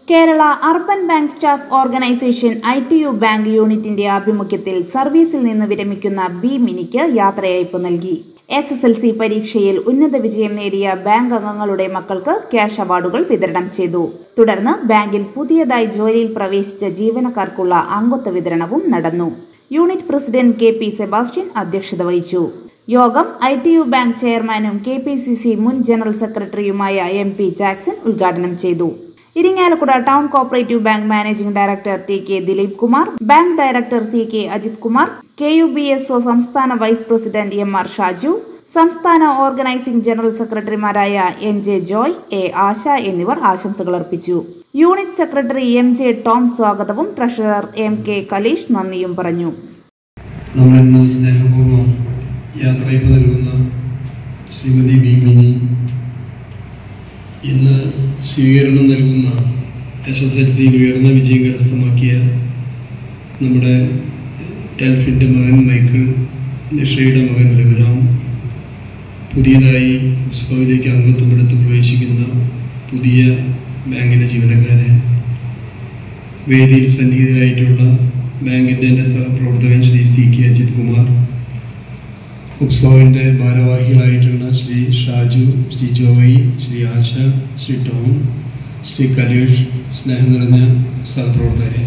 Kerala urban bank staff organisation I T U bank യൂണിറ്റിന്റെ ആഭിമുഖ്യത്തിൽ സർവീസിൽ നിന്ന് വിരമിക്കുന്ന ബി മിനിക്ക് യാത്രയയപ്പ് നൽകി എസ് എസ് എൽ സി പരീക്ഷയിൽ ഉന്നത വിജയം നേടിയ ബാങ്ക് അംഗങ്ങളുടെ മക്കൾക്ക് ക്യാഷ് അവാർഡുകൾ വിതരണം ചെയ്തു തുടർന്ന് ബാങ്കിൽ പുതിയതായി ജോലിയിൽ പ്രവേശിച്ച ജീവനക്കാർക്കുള്ള അംഗത്വ വിതരണവും നടന്നു unit president K P Sebastian അധ്യക്ഷത വഹിച്ചു യോഗം ഐ ടി യു ബാങ്ക് ചെയർമാനും കെ പി സി സി മുൻ ജനറൽ സെക്രട്ടറിയുമായ എം പി ജാക്സൺ ഉദ്ഘാടനം ചെയ്തു Irinjalakuda town cooperative bank managing director T K Dileep Kumar bank director C K Ajith Kumar K U B S O സംസ്ഥാന vice president M R Shaju സംസ്ഥാന organising general സെക്രട്ടറിമാരായ N J Joy A Asha എന്നിവർ ആശംസകൾ അർപ്പിച്ചു unit secretary M J Tom സ്വാഗതവും treasurer M K Kaleesh നന്ദിയും പറഞ്ഞു നമ്മളിന്ന് സ്നേഹപൂർവ്വം യാത്രയപ്പ് നൽകുന്ന ശ്രീമതി വി മിനി ഇന്ന് സ്വീകരണം നൽകുന്ന എസ് എസ് എൽ സിയിൽ ഉയർന്ന വിജയം കരസ്ഥമാക്കിയ നമ്മുടെ ടെൽഫിൻ്റെ മകൻ മൈക്കിൾ നിഷയുടെ മകൻ രഘുരാം പുതിയതായി ഉത്സവയിലേക്ക് അംഗത്വമെടുത്ത് പ്രവേശിക്കുന്ന പുതിയ ബാങ്കിലെ ജീവനക്കാരെ വേദിയിൽ സന്നിഹിതരായിട്ടുള്ള ബാങ്കിൻ്റെ എൻ്റെ സഹപ്രവർത്തകൻ ശ്രീ സി കെ അജിത് കുമാർ ഉത്സവിൻ്റെ ഭാരവാഹികളായിട്ടുള്ള ശ്രീ ഷാജു ശ്രീ ജോയി ശ്രീ ആശ ശ്രീ ടോം ശ്രീ കലേഷ് സ്നേഹം നിറഞ്ഞ സഹപ്രവർത്തകരെ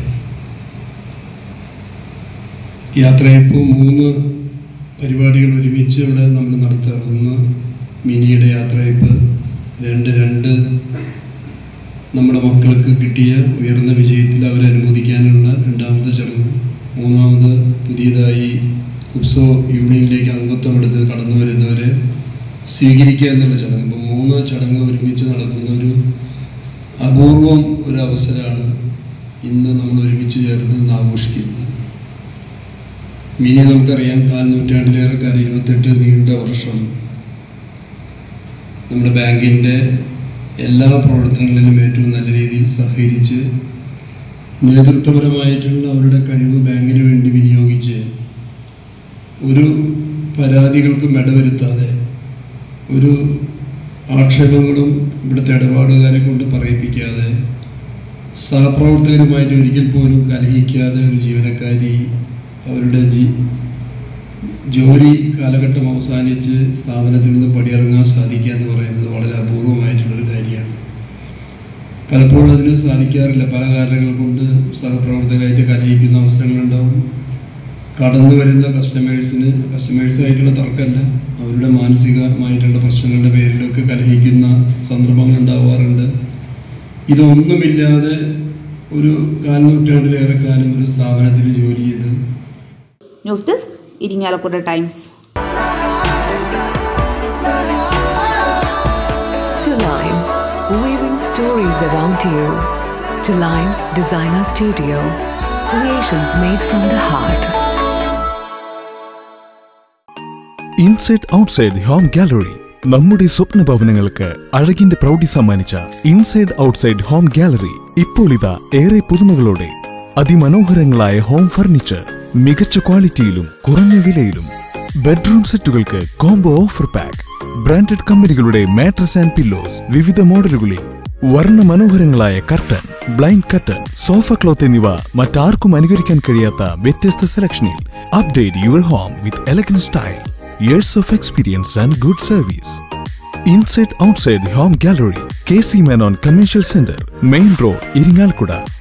യാത്രയപ്പോൾ മൂന്ന് പരിപാടികൾ ഒരുമിച്ച് ഇവിടെ നമ്മൾ നടത്തുക ഒന്ന് മിനിയുടെ യാത്രയപ്പ് രണ്ട് രണ്ട് നമ്മുടെ മക്കൾക്ക് കിട്ടിയ ഉയർന്ന വിജയത്തിൽ അവരെ അനുമോദിക്കാനുള്ള രണ്ടാമത്തെ ചടങ്ങ് മൂന്നാമത് പുതിയതായി ഉത്സവ യൂണിയനിലേക്ക് അംഗത്വമെടുത്ത് കടന്നു വരുന്നവരെ സ്വീകരിക്കുക എന്നുള്ള ചടങ്ങ് അപ്പം മൂന്ന് ചടങ്ങ് ഒരുമിച്ച് നടക്കുന്ന ഒരു അപൂർവം ഒരു അവസരമാണ് ഇന്ന് നമ്മൾ ഒരുമിച്ച് ചേർന്ന് ഇന്ന് ആഘോഷിക്കുന്നത് മിനി നമുക്കറിയാം കാൽ നൂറ്റാണ്ടിലേറെ കാലം ഇരുപത്തെട്ട് നീണ്ട വർഷം നമ്മുടെ ബാങ്കിൻ്റെ എല്ലാ പ്രവർത്തനങ്ങളിലും ഏറ്റവും നല്ല രീതിയിൽ സഹകരിച്ച് നേതൃത്വപരമായിട്ടുള്ള അവരുടെ കഴിവ് ബാങ്കിന് വേണ്ടി വിനിയോഗിച്ച് ഒരു പരാതികൾക്കും ഇടവരുത്താതെ ഒരു ആക്ഷേപങ്ങളും ഇവിടുത്തെ ഇടപാടുകാരെ കൊണ്ട് പറയിപ്പിക്കാതെ സഹപ്രവർത്തകരുമായിട്ട് ഒരിക്കൽ പോലും കലഹിക്കാതെ ഒരു ജീവനക്കാരി അവരുടെ ജി ജോലി കാലഘട്ടം അവസാനിച്ച് സ്ഥാപനത്തിൽ നിന്ന് പടിയിറങ്ങാൻ സാധിക്കുക എന്ന് പറയുന്നത് വളരെ അപൂർവമായിട്ടുള്ളൊരു കാര്യമാണ് പലപ്പോഴും അതിന് സാധിക്കാറില്ല പല കാരണങ്ങൾ കൊണ്ട് സഹപ്രവർത്തകരായിട്ട് കലഹിക്കുന്ന അവസരങ്ങളുണ്ടാവും കടന്നു വരുന്ന കസ്റ്റമേഴ്സിന് കസ്റ്റമേഴ്സായിട്ടുള്ള തർക്കമല്ല അവരുടെ മാനസികമായിട്ടുള്ള പ്രശ്നങ്ങളുടെ പേരിലൊക്കെ കലഹിക്കുന്ന സന്ദർഭങ്ങൾ ഉണ്ടാവാറുണ്ട് ഇതൊന്നുമില്ലാതെ ഒരു കാൽ നൂറ്റാണ്ടിലേറെ കാലം ഒരു സ്ഥാപനത്തിൽ ജോലി ചെയ്ത് news desk Irinjalakuda Times To Lime, weaving stories around you. To Lime Designer Studio, creations made from the heart. Inside outside home gallery നമ്മുടെ സ്വപ്ന ഭവനങ്ങൾക്ക് അഴകിന്റെ പ്രൗഢി സമ്മാനിച്ച ഇൻസൈഡ് ഔട്ട്സൈഡ് ഹോം ഗാലറി ഇപ്പോൾ ഇതാ ഏറെ പുതുമകളോടെ അതിമനോഹരങ്ങളായ ഹോം ഫർണിച്ചർ മികച്ച ക്വാളിറ്റിയിലും കുറഞ്ഞ വിലയിലും ബെഡ്റൂം സെറ്റുകൾക്ക് കോംബോ ഓഫർ പാക്ക് ബ്രാൻഡഡ് കമ്പനികളുടെ മാട്രസ് ആൻഡ് പില്ലോസ് വിവിധ മോഡലുകളിൽ വർണ്ണ മനോഹരങ്ങളായ curtain blind curtain sofa cloth എന്നിവ മറ്റാർക്കും അനുകരിക്കാൻ കഴിയാത്ത വ്യത്യസ്ത സെലക്ഷനിൽ update your home with elegant style years of experience and good service. Inside outside Home Gallery, KC Menon Commercial Center, Main Road, Iringalkuda.